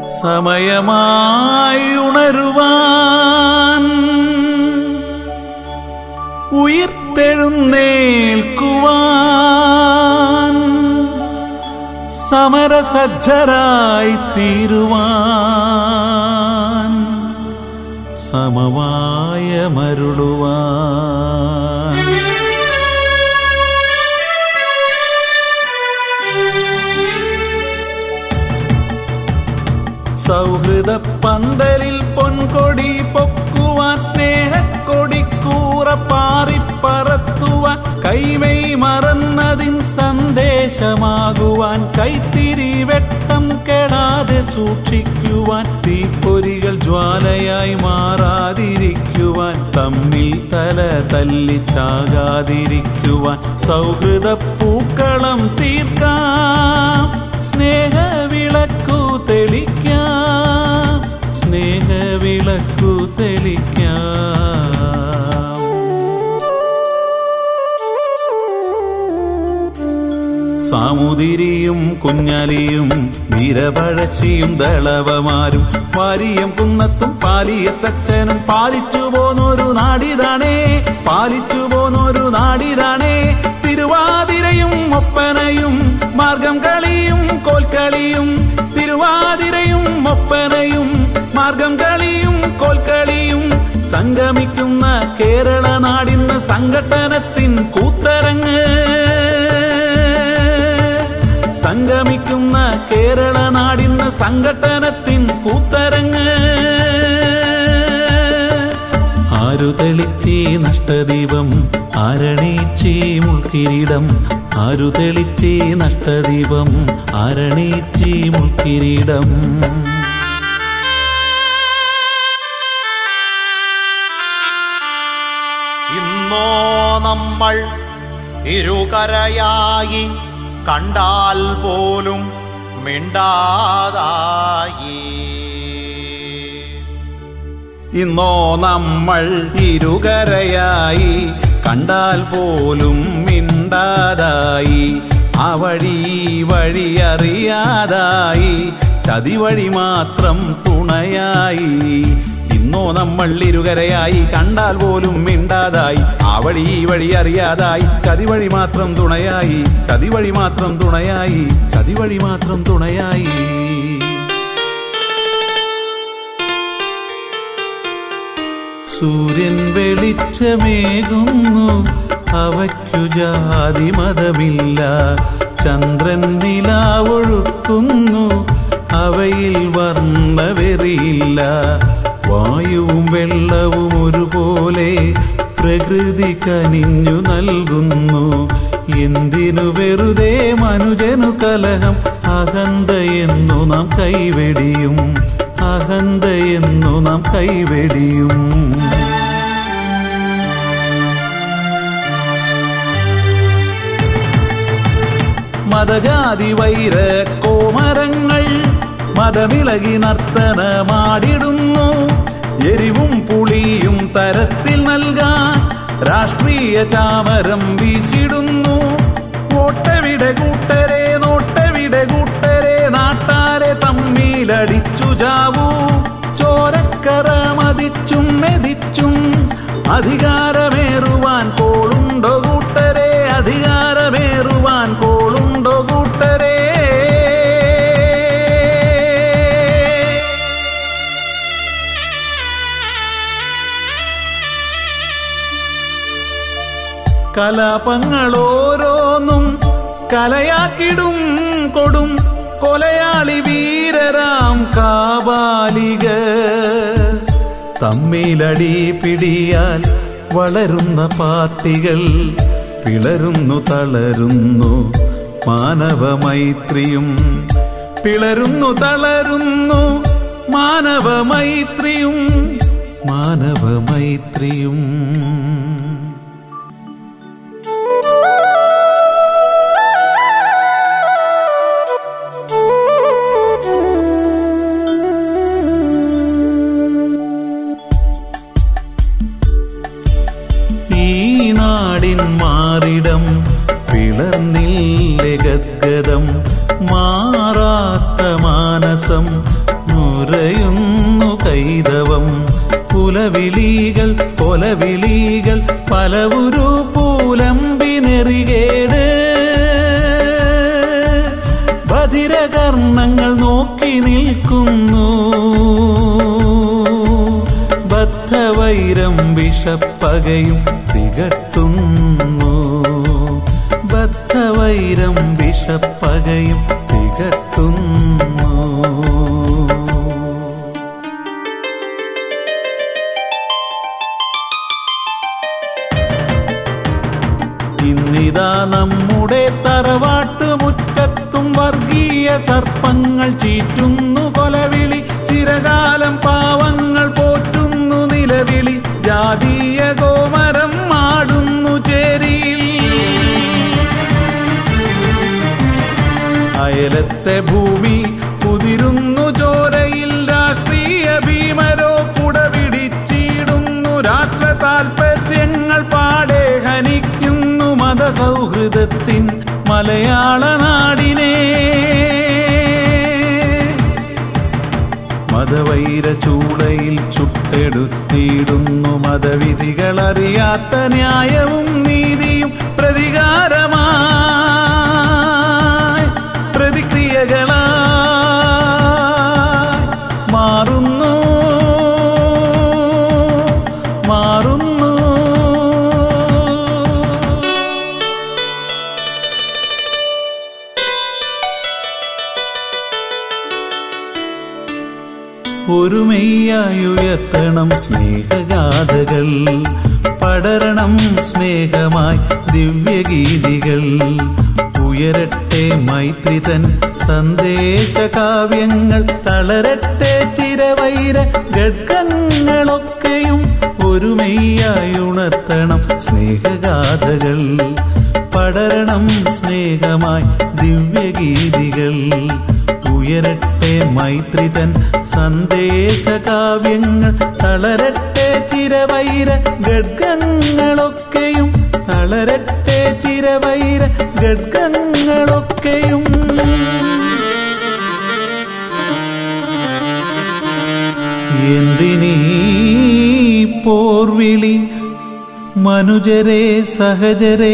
സമയമായി ഉണരുവാൻ ഉയിർത്തെഴുന്നേൽക്കുവാൻ സമരസജ്ജരായി തീരുവാൻ സമവായ മരുളുവാൻ സൗഹൃദ പന്തലിൽ പൊൻകൊടി പൊക്കുവാൻ സ്നേഹക്കൊടിക്കൂറ പാറിപ്പറത്തുവാൻ കൈമൈ മറന്നതിൻ സന്ദേശമാകുവാൻ കൈത്തിരി വെട്ടം കെടാതെ സൂക്ഷിക്കുവാൻ തീപ്പൊരികൾ ജ്വാലയായി മാറാതിരിക്കുവാൻ തമ്മിൽ തല തല്ലിച്ചാകാതിരിക്കുവാൻ സൗഹൃദ പൂക്കളം തീർക്കാം സ്നേഹവിളക്കു തെളിക്കാം സ്നേഹവിളക്കു തെളിക്കാം സാമുതിരിയും കുഞ്ഞാലിയും വീരപഴശ്ശിയും ദളവമാരും വാരിയം കുന്നത്തും പാലിയത്തച്ഛനും പാലിച്ചു പോന്നൊരു നാടിതാണേ പാലിച്ചു പോന്നൊരു നാടിതാണേ തിരുവാതിരയും ഒപ്പനയും മാർഗം കളിയും കോൽക്കളിയും തിരുവാതിരയും ഒപ്പനയും മാർഗം കളിയും കോൽക്കളിയും സംഗമിക്കുന്ന കേരള നാടിന്ന് സംഘട്ടനത്തിൻ കൂത്തരങ്ങ് സംഗമിക്കുന്ന കേരള നാടിന്ന് സംഘട്ടനത്തിൻ കൂത്തരങ്ങ് ആരു തെളിച്ചി നഷ്ടദീപം ആരണീച്ചി മുൾക്കിരീടം ആരു തെളിച്ചി നഷ്ടദീപം ആരണീച്ചി മുൾക്കിരീടം ഇന്നോ നമ്മൾ ഇരുകരയായി കണ്ടാൽ പോലും മിണ്ടാതായി ഇന്നോ നമ്മൾ ഇരുകരയായി കണ്ടാൽ പോലും മിണ്ടാതായി ആ വഴി ഈ വഴി അറിയാതായി ചതിവഴി മാത്രം തുണയായി ഇന്നോ നമ്മൾ ഇരുകരയായി കണ്ടാൽ പോലും മിണ്ടാതായി ആ വഴി ഈ വഴി അറിയാതായി ചതിവഴി മാത്രം തുണയായി ചതിവഴി മാത്രം തുണയായി ചതിവഴി മാത്രം തുണയായി സൂര്യൻ വെളിച്ചമേകുന്നു അവയ്ക്കു ജാതി മതമില്ല ചന്ദ്രൻ നിലാവൊഴുക്കുന്നു അവയിൽ വർണ്ണവെറിയില്ല വായുവും വെള്ളവും ഒരുപോലെ പ്രകൃതി കനിഞ്ഞു നൽകുന്നു എന്തിനു വെറുതെ മനുജനു കലഹം അഹന്തയെന്നു നാം കൈവെടിയും അഹന്തയെന്നു നാം കൈവെടിയും മതജാതി വൈര കോമരങ്ങൾ മതമിളകി നർത്തനമാടിടുന്നു എരിവും പുളിയും തരത്തിൽ നൽകാൻ രാഷ്ട്രീയ ചാമരം വീശിടുന്നു ഓട്ടവിടെ കൂട്ടരെ നോട്ടവിടെ കൂട്ടരെ നാട്ടാരെ തമ്മിലടിച്ചു ചാവൂ ചോരക്കര മതിച്ചും മെതിച്ചും അധികാരമേറുവാൻ കോളുണ്ടോ കൂട്ടരെ അധികാരമേറുവാൻ കോളുണ്ടോ കൂട്ടരെ കലാപങ്ങൾ ഓരോന്നും കലയാക്കിടും കൊടും കൊലയാളി വീരരാം കാബാലിക തമ്മിലടി പിടിയാൽ വളരുന്ന പാർട്ടികൾ പിളരുന്നു തളരുന്നു മാനവമൈത്രിയും പിളരുന്നു തളരുന്നു മാനവമൈത്രിയും മാനവമൈത്രിയും ഈ നാടിൻ മാറിടം പിളർന്നില്ലേ ഗദ്ഗതം മാറാത്ത മാനസം ഉരയുന്നു കൈതവം കുലവിളികൾ കൊലവിളികൾ പലവുരു പൂലമ്പി നെറികേട് ബധിരകർണങ്ങൾ നോക്കി നിൽക്കുന്നു ബദ്ധവൈരം വിഷപ്പകയും തികട്ടുന്നു ബദ്ധവൈരം വിഷപ്പകയും തികട്ടുന്നു ഇന്നിതാ നമ്മുടെ തറവാട്ട് മുറ്റത്തും വർഗീയ സർപ്പങ്ങൾ ചീറ്റുന്നു കൊലവിളി ചിരകാലം പാവങ്ങൾ പോറ്റുന്നു നിലവിളി ജാതീയ ഗോമരം മാടുന്നു ചേരിയിൽ അയലത്തെ ഭൂമി കുതിരുന്നു ചോരയിൽ രാഷ്ട്രീയ ഭീമരോ കുടപിടിച്ചിടുന്നു രാഷ്ട്ര താൽപര്യങ്ങൾ പാടെ ഹനിക്കുന്നു മതസൗഹൃദത്തിൻ മലയാള നാടിനെ മതവൈര ചൂളയിൽ ചുട്ടെടുത്തിടുന്നു മതവിധികൾ അറിയാത്ത ന്യായവും നീതിയും പ്രതികാരമായി പ്രതിക്രിയകളായി മാറുന്നു മാറുന്നു ഒരുമയ്യായുയർത്തണം സ്നേഹഗാഥകൾ പടരണം സ്നേഹമായി ദിവ്യഗീതികൾ ഉയരട്ടെ മൈത്രിതൻ സന്ദേശകാവ്യങ്ങൾ തളരട്ടെ ചിരവൈര ഘടകങ്ങളൊക്കെയും ഒരുമയ്യായി ഉണർത്തണം സ്നേഹഗാഥകൾ പടരണം സ്നേഹമായി ദിവ്യഗീതികൾ ഉയരട്ടെ മൈത്രിതൻ സന്ദേശകാവ്യങ്ങൾ തളരട്ടെ ചിരവൈര ഘടകങ്ങളൊക്കെയും തളരട്ടെ ചിരവൈര ഘടകങ്ങളൊക്കെയും എന്തിനീ പോർവിളി മനുജരെ സഹജരേ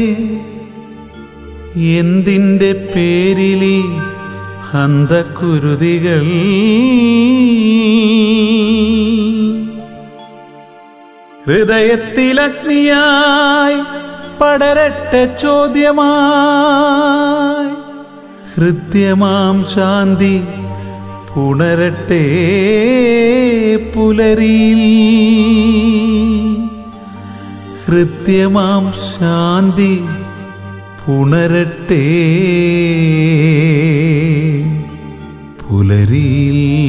എന്തിൻ്റെ പേരിലി ഹന്തക്കുരുതികൾ ഹൃദയത്തിലഗ്നിയായി പടരട്ടെ ചോദ്യമായി ഹൃദ്യമാം ശാന്തി പുണരട്ടെ പുലരിയിൽ ഹൃദ്യമാം ശാന്തി പുണരട്ടെ പുലരിയിൽ